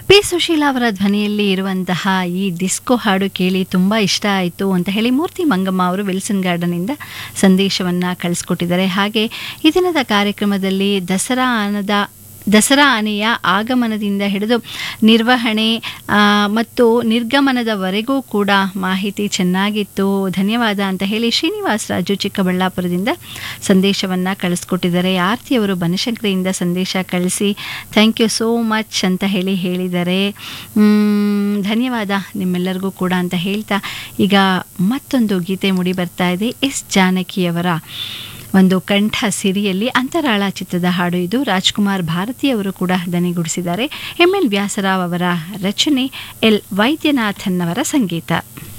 P Sushila ಅವರ ಧ್ವನಿಯಲ್ಲಿ ಇರುವಂತಹ ಈ ಡಿಸ್ಕೋ ಹಾಡು ಕೇಳಿ ತುಂಬ ಇಷ್ಟ ಆಯಿತು ಅಂತ ಹೇಳಿ ಮೂರ್ತಿ ಮಂಗಮ್ಮ ಅವರು ವಿಲ್ಸನ್ ಗಾರ್ಡನಿಂದ ಸಂದೇಶವನ್ನು ಕಳಿಸ್ಕೊಟ್ಟಿದ್ದಾರೆ ಹಾಗೆ ಈ ದಿನದ ಕಾರ್ಯಕ್ರಮದಲ್ಲಿ ದಸರಾ ಆನದ ದಸರಾ ಆನೆಯ ಆಗಮನದಿಂದ ಹಿಡಿದು ನಿರ್ವಹಣೆ ಆ, ಮತ್ತು ನಿರ್ಗಮನದವರೆಗೂ ಕೂಡ ಮಾಹಿತಿ ಚೆನ್ನಾಗಿತ್ತು ಧನ್ಯವಾದ ಅಂತ ಹೇಳಿ ಶ್ರೀನಿವಾಸ್ ರಾಜು ಚಿಕ್ಕಬಳ್ಳಾಪುರದಿಂದ ಸಂದೇಶವನ್ನು ಕಳಿಸ್ಕೊಟ್ಟಿದ್ದಾರೆ ಆರ್ತಿ ಅವರು ಬನಶಂಕರಿಯಿಂದ ಸಂದೇಶ ಕಳಿಸಿ ಥ್ಯಾಂಕ್ ಯು ಸೋ ಮಚ್ ಅಂತ ಹೇಳಿ ಹೇಳಿದ್ದಾರೆ ಮ್, ಧನ್ಯವಾದ ನಿಮ್ಮೆಲ್ಲರಿಗೂ ಕೂಡ ಅಂತ ಹೇಳ್ತಾ ಈಗ ಮತ್ತೊಂದು ಗೀತೆ ಮುಡಿ ಬರ್ತಾ ಇದೆ ಎಸ್ ಜಾನಕಿಯವರ ಒಂದು ಕಂಠ ಸಿರಿಯಲ್ಲಿ ಅಂತರಾಳ ಚಿತ್ರದ ಹಾಡು ಇದು ರಾಜ್ಕುಮಾರ್ ಭಾರತಿ ಅವರು ಕೂಡ ದನಿಗೂಡಿಸಿದ್ದಾರೆ ಎಂ ಎಲ್ ವ್ಯಾಸರಾವ್ ಅವರ ರಚನೆ ಎಲ್ ವೈದ್ಯನಾಥನ್ ಅವರ ಸಂಗೀತ